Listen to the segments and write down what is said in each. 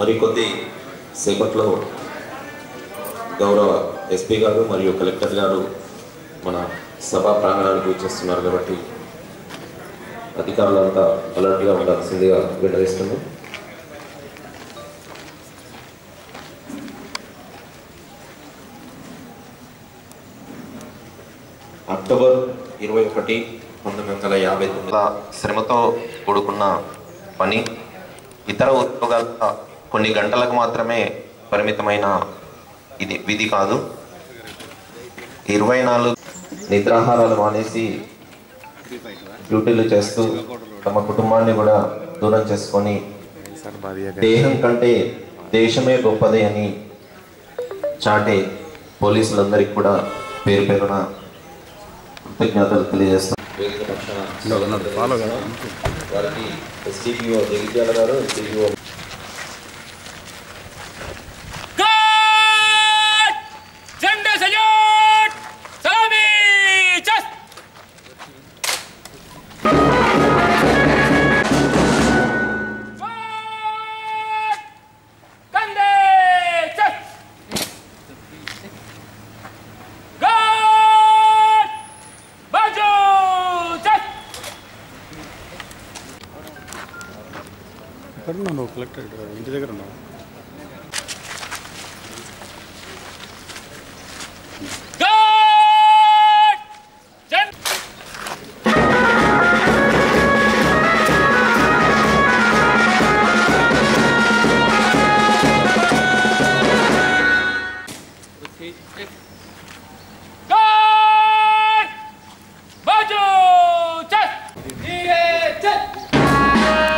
మరికొద్ది సేపట్లో గౌరవ ఎస్పీ గారు మరియు కలెక్టర్ గారు మన సభా ప్రాంగణానికి వచ్చేస్తున్నారు కాబట్టి అధికారులంతా అలర్ట్గా ఉండాల్సిందిగా విన్నవిస్తుంది అక్టోబర్ ఇరవై ఒకటి పంతొమ్మిది వందల యాభై తొమ్మిది శ్రమతో కూడుకున్న పని ఇతర ఉద్యోగాల కొన్ని గంటలకు మాత్రమే పరిమితమైన ఇది విధి కాదు ఇరవై నాలుగు నిద్రాహారాలు మానేసి డ్యూటీలు చేస్తూ తమ కుటుంబాన్ని కూడా దూరం చేసుకొని దేహం కంటే దేశమే గొప్పది అని చాటే పోలీసులందరికీ కూడా పేరు పేరున కృతజ్ఞతలు తెలియజేస్తాం వేదిక పక్షాన వారికి ఎస్డిపిఓ జగిత్యాల గారు SDPO God! Gender salute! Salami! Just! Forward! Kande! Just! God! Baju! Just! ఎక్కడ ఉన్నావు నువ్వు కలెక్టర్ ఇంటి దగ్గర ఉన్నావు God! Gen- God! Baju! Chest! Dire! Chest!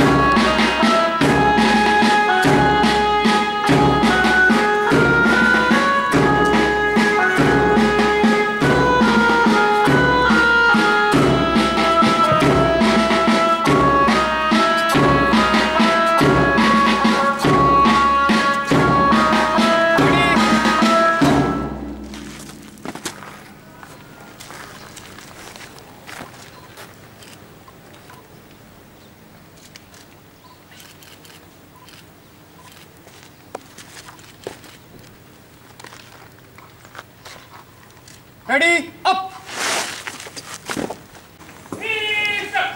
Ready? Up! Knees up!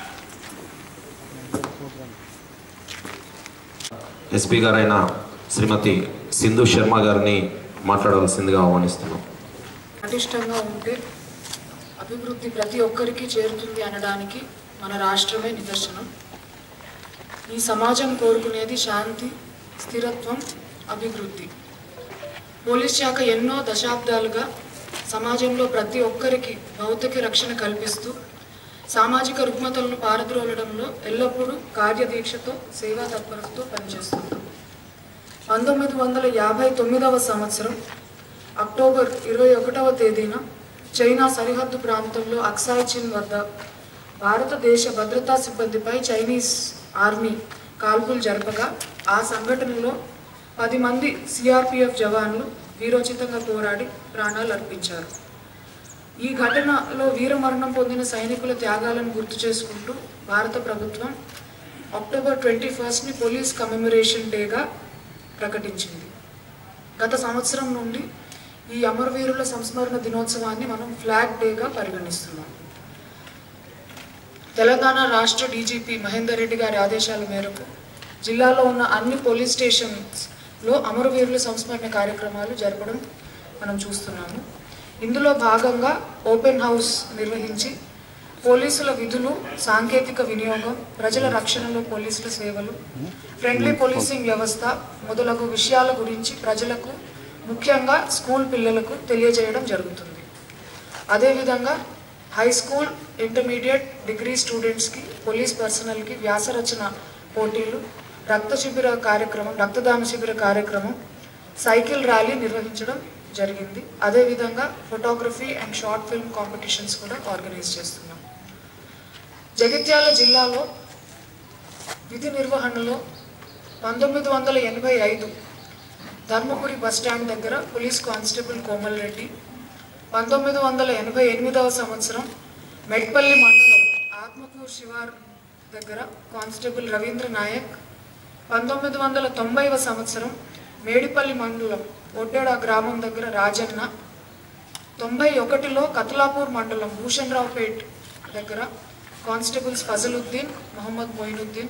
SP గారైన శ్రీమతి సింధు శర్మ గారిని మాట్లాడవలసిందిగా ఆహ్వానిస్తున్నాం పటిష్టంగా ఉంటే అభివృద్ధి ప్రతి ఒక్కరికి చేరుతుంది అనడానికి మన రాష్ట్రమే నిదర్శనం ఈ సమాజం కోరుకునేది శాంతి స్థిరత్వం అభివృద్ధి పోలీస్ శాఖ ఎన్నో దశాబ్దాలుగా సమాజంలో ప్రతి ఒక్కరికి భౌతిక రక్షణ కల్పిస్తూ సామాజిక రుగ్మతలను పారద్రోలడంలో ఎల్లప్పుడూ కార్యదీక్షతో సేవా తత్పరతతో పనిచేస్తుంది పంతొమ్మిది వందల యాభై తొమ్మిదవ సంవత్సరం అక్టోబర్ ఇరవై ఒకటవ తేదీన చైనా సరిహద్దు ప్రాంతంలో అక్సాయ్ చిన్ వద్ద భారతదేశ భద్రతా సిబ్బందిపై చైనీస్ ఆర్మీ కాల్పులు జరపగా ఆ సంఘటనలో పది మంది సిఆర్పిఎఫ్ జవాన్లు వీరోచితంగా పోరాడి ప్రాణాలు అర్పించారు ఈ ఘటనలో వీరమరణం పొందిన సైనికుల త్యాగాలను గుర్తు చేసుకుంటూ భారత ప్రభుత్వం అక్టోబర్ ట్వంటీ ఫస్ట్ని పోలీస్ కమెమరేషన్ డేగా ప్రకటించింది గత సంవత్సరం నుండి ఈ అమరవీరుల సంస్మరణ దినోత్సవాన్ని మనం ఫ్లాగ్ డేగా పరిగణిస్తున్నాం తెలంగాణ రాష్ట్ర డీజీపీ మహేందర్ రెడ్డి గారి ఆదేశాల మేరకు జిల్లాలో ఉన్న అన్ని పోలీస్ స్టేషన్స్లో అమరవీరుల సంస్మరణ కార్యక్రమాలు జరపడం మనం చూస్తున్నాము ఇందులో భాగంగా ఓపెన్ హౌస్ నిర్వహించి పోలీసుల విధులు సాంకేతిక వినియోగం ప్రజల రక్షణలో పోలీసుల సేవలు ఫ్రెండ్లీ పోలీసింగ్ వ్యవస్థ మొదలగు విషయాల గురించి ప్రజలకు ముఖ్యంగా స్కూల్ పిల్లలకు తెలియజేయడం జరుగుతుంది అదేవిధంగా హై స్కూల్ ఇంటర్మీడియట్ డిగ్రీ స్టూడెంట్స్కి పోలీస్ పర్సనల్కి వ్యాసరచన పోటీలు రక్త శిబిర కార్యక్రమం రక్తదాన శిబిర కార్యక్రమం సైకిల్ ర్యాలీ నిర్వహించడం జరిగింది అదేవిధంగా photography and short film competitions కూడా ఆర్గనైజ్ చేస్తున్నాం జగిత్యాల జిల్లాలో విధి నిర్వహణలో పంతొమ్మిది వందల ఎనభై ఐదు ధర్మపురి బస్ స్టాండ్ దగ్గర పోలీస్ కానిస్టేబుల్ కోమల్ రెడ్డి పంతొమ్మిది వందల ఎనభై ఎనిమిదవ సంవత్సరం మెట్పల్లి మండలం ఆత్మకూరు శివార్ దగ్గర కానిస్టేబుల్ రవీంద్ర నాయక్ పంతొమ్మిది వందల తొంభైవ సంవత్సరం మేడిపల్లి మండలం ఒడ్డెడ గ్రామం దగ్గర రాజన్న తొంభై ఒకటిలో కతలాపూర్ మండలం భూషణరావుపేట్ దగ్గర కానిస్టేబుల్స్ ఫజలుద్దీన్ మొహమ్మద్ మొయినుద్దీన్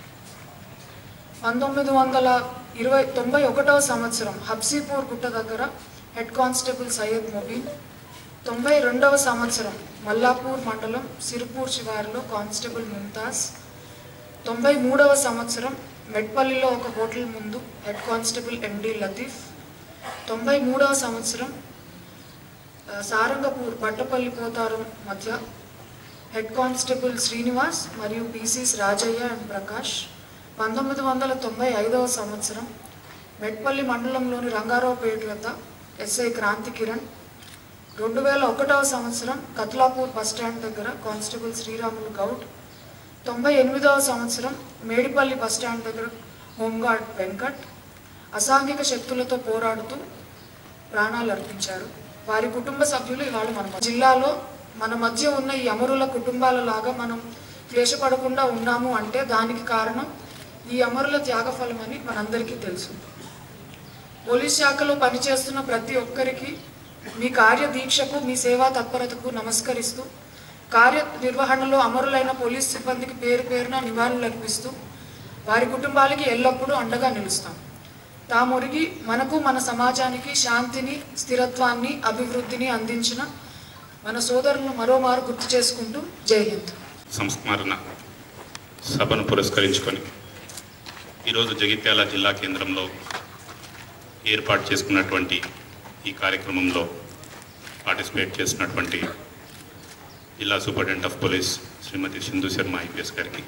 పంతొమ్మిది వందల ఇరవై తొంభై ఒకటవ సంవత్సరం హబ్సీపూర్ గుట్ట దగ్గర హెడ్ కానిస్టేబుల్ సయ్యద్ ముబీన్ తొంభై రెండవ సంవత్సరం మల్లాపూర్ మండలం సిరిపూర్ శివారులో కానిస్టేబుల్ ముంతాజ్ తొంభై మూడవ సంవత్సరం మెట్పల్లిలో ఒక హోటల్ ముందు హెడ్ కానిస్టేబుల్ ఎండి లతీఫ్ తొంభై మూడవ సంవత్సరం ఆ, సారంగపూర్ బట్టపల్లి పోతారం మధ్య హెడ్ కానిస్టేబుల్ శ్రీనివాస్ మరియు పీసీస్ రాజయ్య అండ్ ప్రకాష్ పంతొమ్మిది వందల తొంభై ఐదవ సంవత్సరం మెట్పల్లి మండలంలోని రంగారావుపేట వద్ద ఎస్ఐ క్రాంతి కిరణ్ రెండు వేల ఒకటవ సంవత్సరం కత్లాపూర్ బస్టాండ్ దగ్గర కానిస్టేబుల్ శ్రీరాములు గౌడ్ తొంభై ఎనిమిదవ సంవత్సరం మేడిపల్లి బస్టాండ్ దగ్గర హోంగార్డ్ వెంకట్ అసాంఘిక శక్తులతో పోరాడుతూ ప్రాణాలు అర్పించారు వారి కుటుంబ సభ్యులు ఇవాళ మన మధ్య- జిల్లాలో మన మధ్య ఉన్న ఈ అమరుల కుటుంబాల లాగా మనం క్లేశపడకుండా ఉన్నాము అంటే దానికి కారణం ఈ అమరుల త్యాగఫలమని మనందరికీ తెలుసు పోలీస్ శాఖలో పనిచేస్తున్న ప్రతి ఒక్కరికి మీ కార్య దీక్షకు మీ సేవా తత్పరతకు నమస్కరిస్తూ కార్య నిర్వహణలో అమరులైన పోలీస్ సిబ్బందికి పేరు పేరున నివాళులు అర్పిస్తూ వారి కుటుంబాలకి ఎల్లప్పుడూ అండగా నిలుస్తాం తామొరిగి మనకు మన సమాజానికి శాంతిని స్థిరత్వాన్ని అభివృద్ధిని అందించిన మన సోదరులను మరోమారు గుర్తు చేసుకుంటూ జై హింద్ సంస్మరణ సభను పురస్కరించుకొని ఈరోజు జగిత్యాల జిల్లా కేంద్రంలో ఏర్పాటు చేసుకున్నటువంటి ఈ కార్యక్రమంలో పార్టిసిపేట్ చేసినటువంటి జిల్లా superintendent of police Srimathi Sindhu Sharma IPS గారికి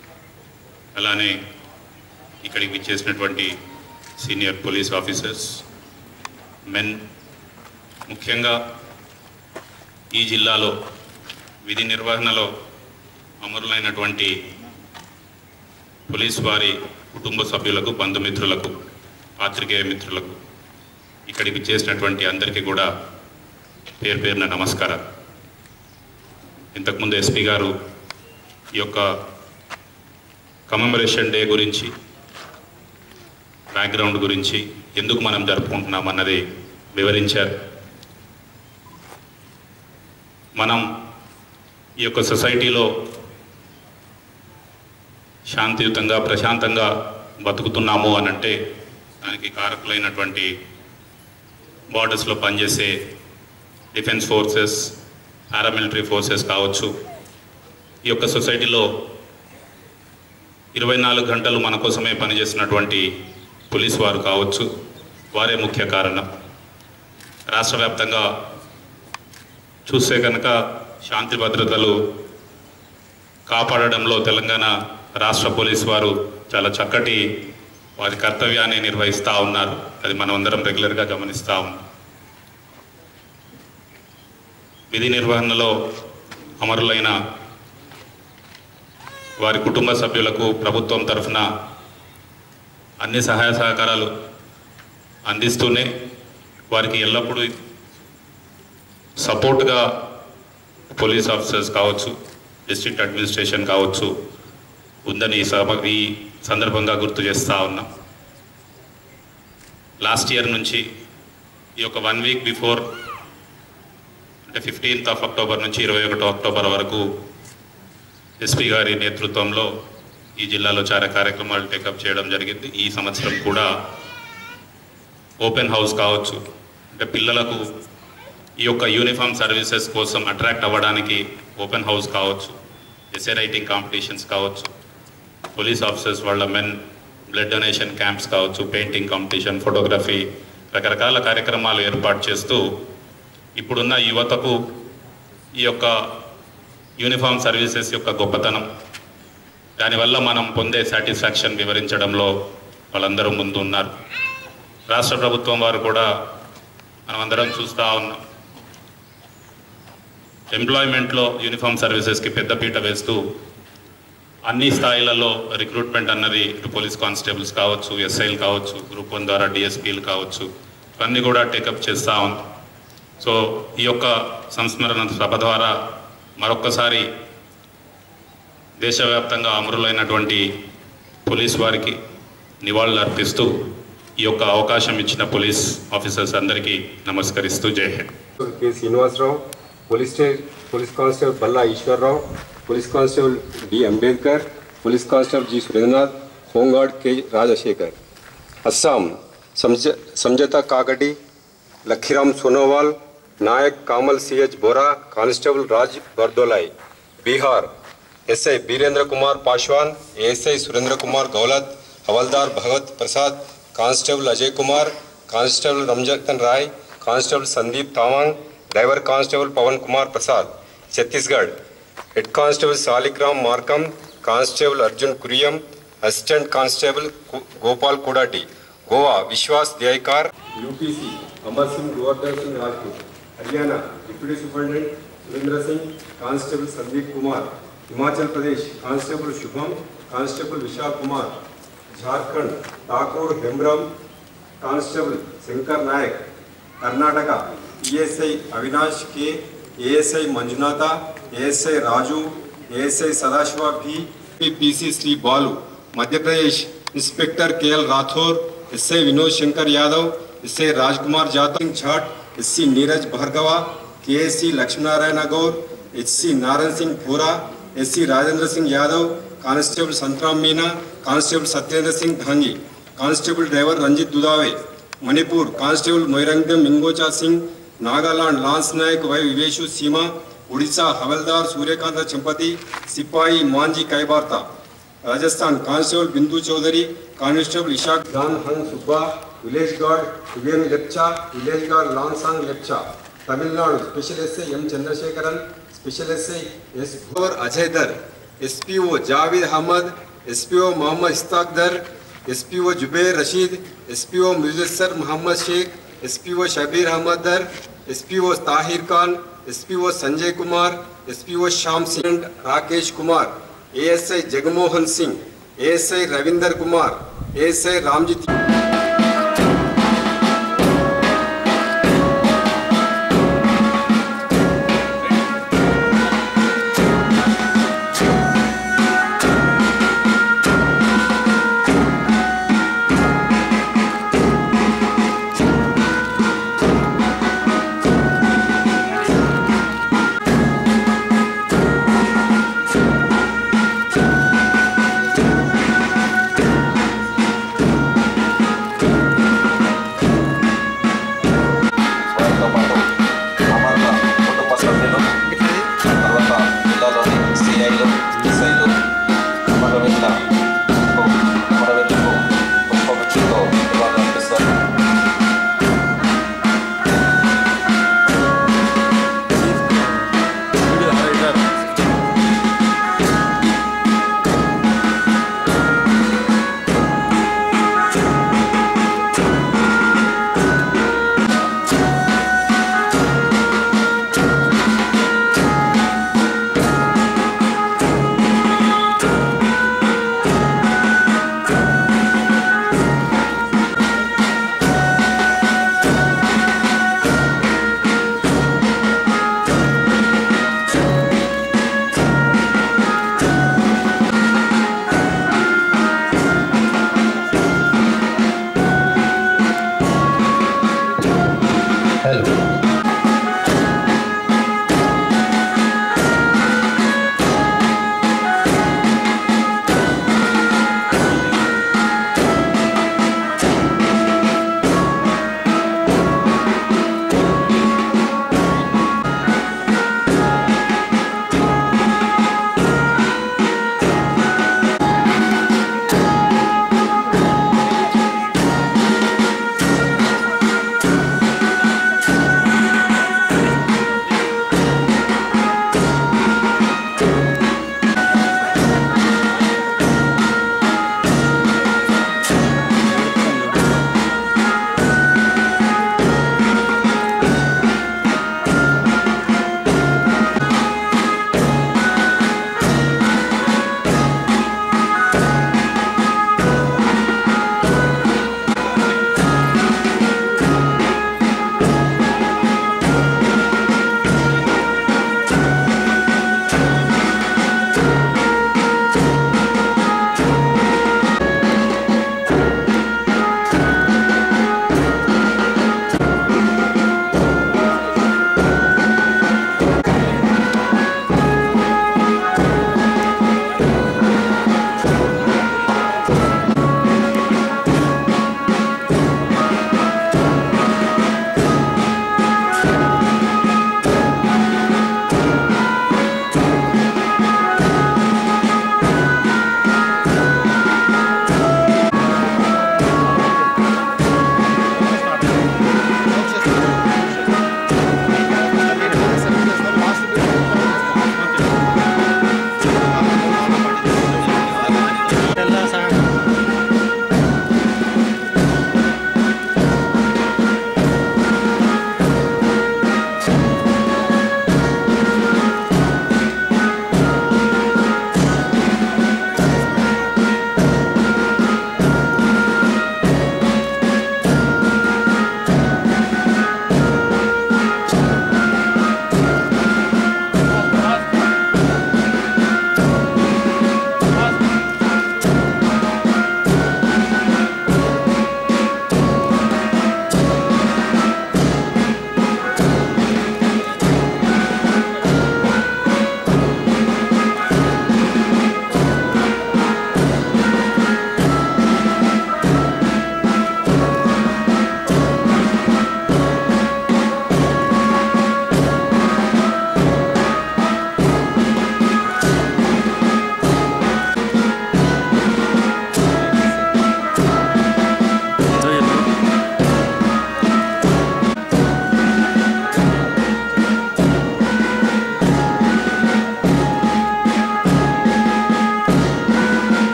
అలానే ఇక్కడికి విచ్చేసినటువంటి సీనియర్ పోలీస్ ఆఫీసర్స్ మెన్ ముఖ్యంగా ఈ జిల్లాలో విధి నిర్వహణలో అమరులైనటువంటి పోలీస్ వారి కుటుంబ సభ్యులకు బంధుమిత్రులకు పాత్రికేయ మిత్రులకు ఇక్కడికి చేసినటువంటి అందరికీ కూడా పేరు పేరున నమస్కారం ఇంతకుముందు ఎస్పీ గారు ఈ యొక్క కమెమరేషన్ డే గురించి బ్యాక్గ్రౌండ్ గురించి ఎందుకు మనం జరుపుకుంటున్నాం అన్నది వివరించారు మనం ఈ యొక్క సొసైటీలో శాంతియుతంగా ప్రశాంతంగా బతుకుతున్నాము అని అంటే దానికి కారకులైనటువంటి బార్డర్స్లో పనిచేసే డిఫెన్స్ ఫోర్సెస్ పారామిలిటరీ ఫోర్సెస్ కావచ్చు ఈ యొక్క సొసైటీలో ఇరవై నాలుగు గంటలు మన కోసమే పనిచేస్తున్నటువంటి పోలీస్ వారు కావచ్చు వారే ముఖ్య కారణం రాష్ట్ర వ్యాప్తంగా చూస్తే కనుక శాంతి భద్రతలు కాపాడడంలో తెలంగాణ రాష్ట్ర పోలీస్ వారు చాలా చక్కటి వారి కర్తవ్యాన్ని నిర్వహిస్తూ ఉన్నారు అది మనం అందరం రెగ్యులర్గా గమనిస్తూ ఉన్నాం విధి నిర్వహణలో అమరులైన వారి కుటుంబ సభ్యులకు ప్రభుత్వం తరఫున అన్ని సహాయ సహకారాలు అందిస్తూనే వారికి ఎల్లప్పుడూ సపోర్ట్గా పోలీస్ ఆఫీసర్స్ కావచ్చు డిస్ట్రిక్ట్ అడ్మినిస్ట్రేషన్ కావచ్చు ఉందని ఈ సభ ఈ సందర్భంగా గుర్తు చేస్తూ ఉన్నాం లాస్ట్ ఇయర్ నుంచి ఈ యొక్క వన్ వీక్ బిఫోర్ అంటే ఫిఫ్టీన్త్ ఆఫ్ అక్టోబర్ నుంచి ఇరవై ఒకటో అక్టోబర్ వరకు ఎస్పీ గారి నేతృత్వంలో ఈ జిల్లాలో చాలా కార్యక్రమాలు టేకప్ చేయడం జరిగింది ఈ సంవత్సరం కూడా ఓపెన్ హౌస్ కావచ్చు అంటే పిల్లలకు ఈ యొక్క యూనిఫామ్ సర్వీసెస్ కోసం అట్రాక్ట్ అవ్వడానికి ఓపెన్ హౌస్ కావచ్చు ఎస్ఏ రైటింగ్ కాంపిటీషన్స్ కావచ్చు పోలీస్ ఆఫీసర్స్ వాళ్ళ మెన్ బ్లడ్ డొనేషన్ క్యాంప్స్ కావచ్చు పెయింటింగ్ కాంపిటీషన్ ఫోటోగ్రఫీ రకరకాల కార్యక్రమాలు ఏర్పాటు చేస్తూ ఇప్పుడున్న యువతకు ఈ యొక్క యూనిఫామ్ సర్వీసెస్ యొక్క గొప్పతనం దానివల్ల మనం పొందే సాటిస్ఫాక్షన్ వివరించడంలో వాళ్ళందరూ ముందు ఉన్నారు రాష్ట్ర ప్రభుత్వం వారు కూడా మనమందరం చూస్తూ ఉన్నాం ఎంప్లాయ్మెంట్లో యూనిఫామ్ సర్వీసెస్కి పెద్దపీట వేస్తూ అన్ని స్థాయిలలో రిక్రూట్మెంట్ అన్నది ఇటు పోలీస్ కానిస్టేబుల్స్ కావచ్చు ఎస్ఐలు కావచ్చు గ్రూప్ వన్ ద్వారా డిఎస్పీలు కావచ్చు ఇవన్నీ కూడా టేకప్ చేస్తూ ఉంది సో ఈ యొక్క సంస్మరణ సభ ద్వారా మరొక్కసారి దేశవ్యాప్తంగా అమరులైనటువంటి పోలీస్ వారికి నివాళులు అర్పిస్తూ ఈ యొక్క అవకాశం ఇచ్చిన పోలీస్ ఆఫీసర్స్ అందరికీ నమస్కరిస్తూ జై Hind K Srinivasarao police stay police constable Balla Eswararao police constable D Ambedkar police constable G Surendranath home guard K Rajasekhar Assam సంజ Sanjata Kakati Lakhiram Sonowal Naik Kamal CH Bora constable Raj Bardoloi Bihar SI Birendra Kumar Paswan ASI Surendra Kumar Gaulat havildar Bhagwat Prasad constable Ajay Kumar constable Ranjan Rai constable Sandeep Tawang driver constable Pawan Kumar Prasad Chhattisgarh head constable Saligram Markam constable Arjun కురియం assistant constable కు- Gopal Kudati Goa Vishwas Deykar UPC Amar Singh Govardhan Singh Rajput Haryana deputy superintendent Surendra Singh constable Sandeep Kumar Himachal Pradesh constable Shubham constable Vishal Kumar Jharkhand Thakur Hembrom constable Shankar Nayak Karnataka ESI Avinash K ASI Manjunatha ASI Raju ASI Sadashiva B PC Shri Balu Madhya Pradesh inspector KL Rathore SI Vinod Shankar Yadav SI Raj Kumar Jadhav Jhat SC Neeraj Bhargava KSC Lakshminarayana Gaur SC Narayan Singh Bhura SC Rajendra Singh Yadav constable Santaram Meena constable Satyendra Singh Dhangi constable driver Ranjit Dudave Manipur constable Moirangam Mingocha Singh Nagaland lance Naik Y Viveshu Seema Odisha havildar Suryakanta Champati sepoy Manji Kaibarta Rajasthan constable Bindu Chaudhary constable Ishaq Dan హన్ Subba village guard William Lepcha village guard Lansang Lepcha Tamil Nadu special SI M Chandrasekaran special SI S Bhor Ajay Dar SPO Javid Ahmed SPO Mohammad ఇస్తాక్ there SPO Zubair Rashid SPO Mujassar Mohammad Sheikh SPO Shabir Ahmed Dar SPO Tahir Khan SPO Sanjay Kumar SPO Shyam Singh Rakesh Kumar ASI Jagmohan Singh ASI Ravinder Kumar ASI Ramjit వారితో పాటు అమరుల కుటుంబ సభ్యులు తర్వాత జిల్లాలోని సిఐలు ఎస్ఐలు అమరవీరుల అమరవీరులకు పుష్పగుచ్చుతో నివాళులు అర్పిస్తారు శ్రీ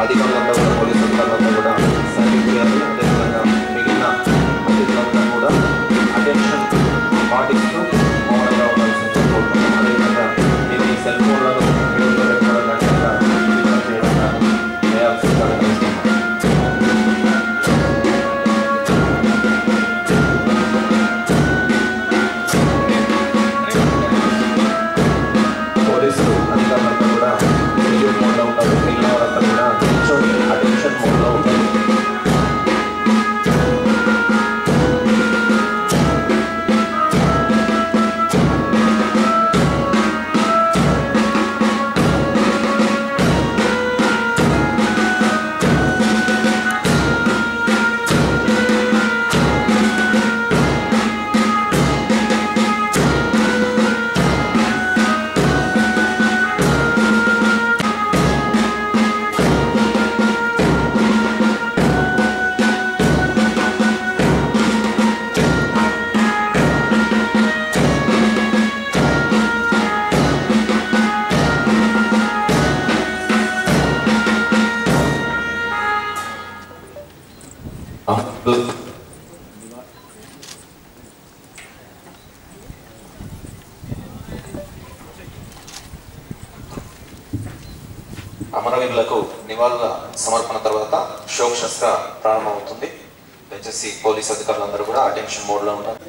అధికారులందరూ కూడా పోలీసు అధికారులందరూ కూడా సరిపోయారు అదేవిధంగా మిగిలిన అతిథులందరూ కూడా అటెన్షన్ పాటిస్తూ మౌనంగా ఉండాల్సిందిగా కోరుతున్నాం అదేవిధంగా ఇది సెల్ ఫోన్లను వీడియోలో పెట్టుకోవడం కాకుండా స్విచ్ చేయడం కానీ చేయాల్సిందిగా కోరుతున్నాం. పోలీసులు అధికారులంతా కూడా రివ్యూ మోడ్లో ఉంటారు మిగిలిన వారంతా కూడా నిల్చొని అటెన్షన్ మోడ్లో ఉంటారు అమరవీరులకు నివాళుల సమర్పణ తర్వాత శోక్ శస్త్ర ప్రారంభమవుతుంది దయచేసి పోలీస్ అధికారులందరూ కూడా అటెన్షన్ మోడ్లో ఉన్నారు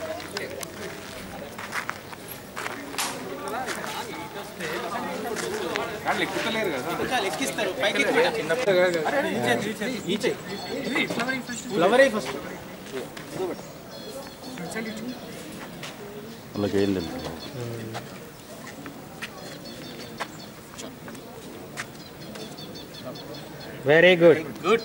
వాళ్ళకి ఏం తెలుసు వెరీ గుడ్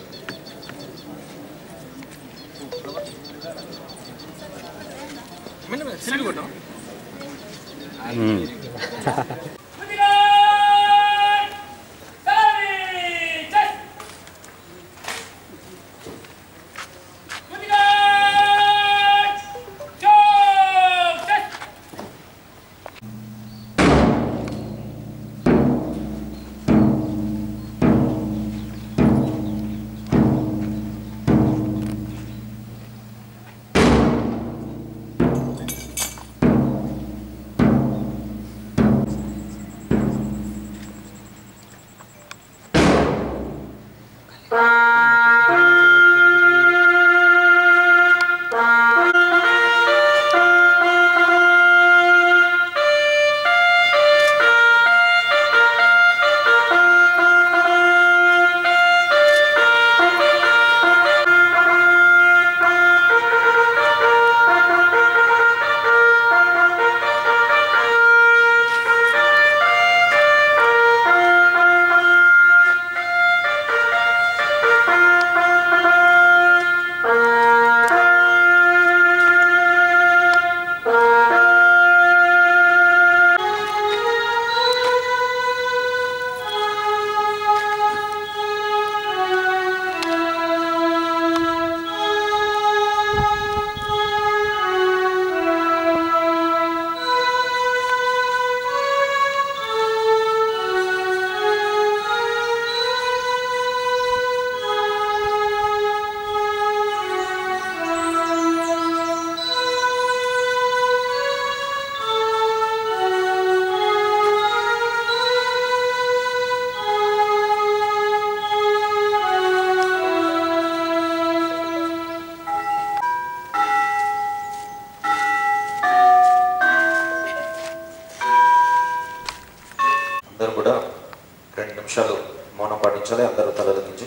అందరూ కూడా రెండు నిమిషాలు మౌనం పాటించాలి అందరూ తలలు దించి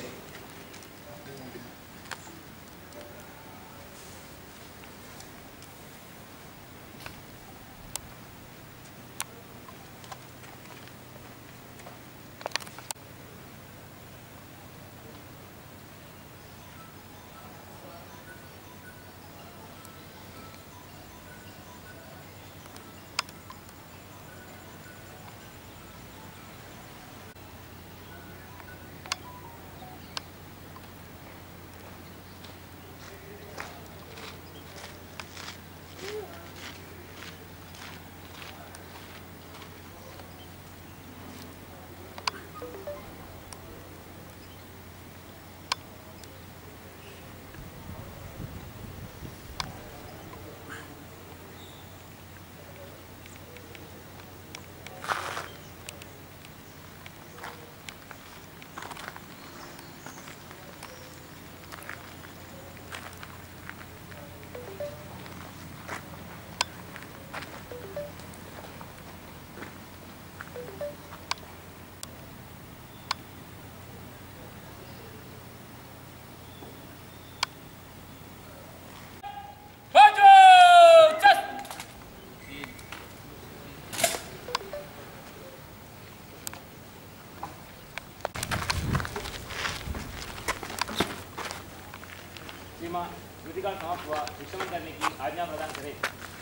सीमा कृतिका समाप्त हुआ शिक्षामन करने की आज्ञा प्रदान करें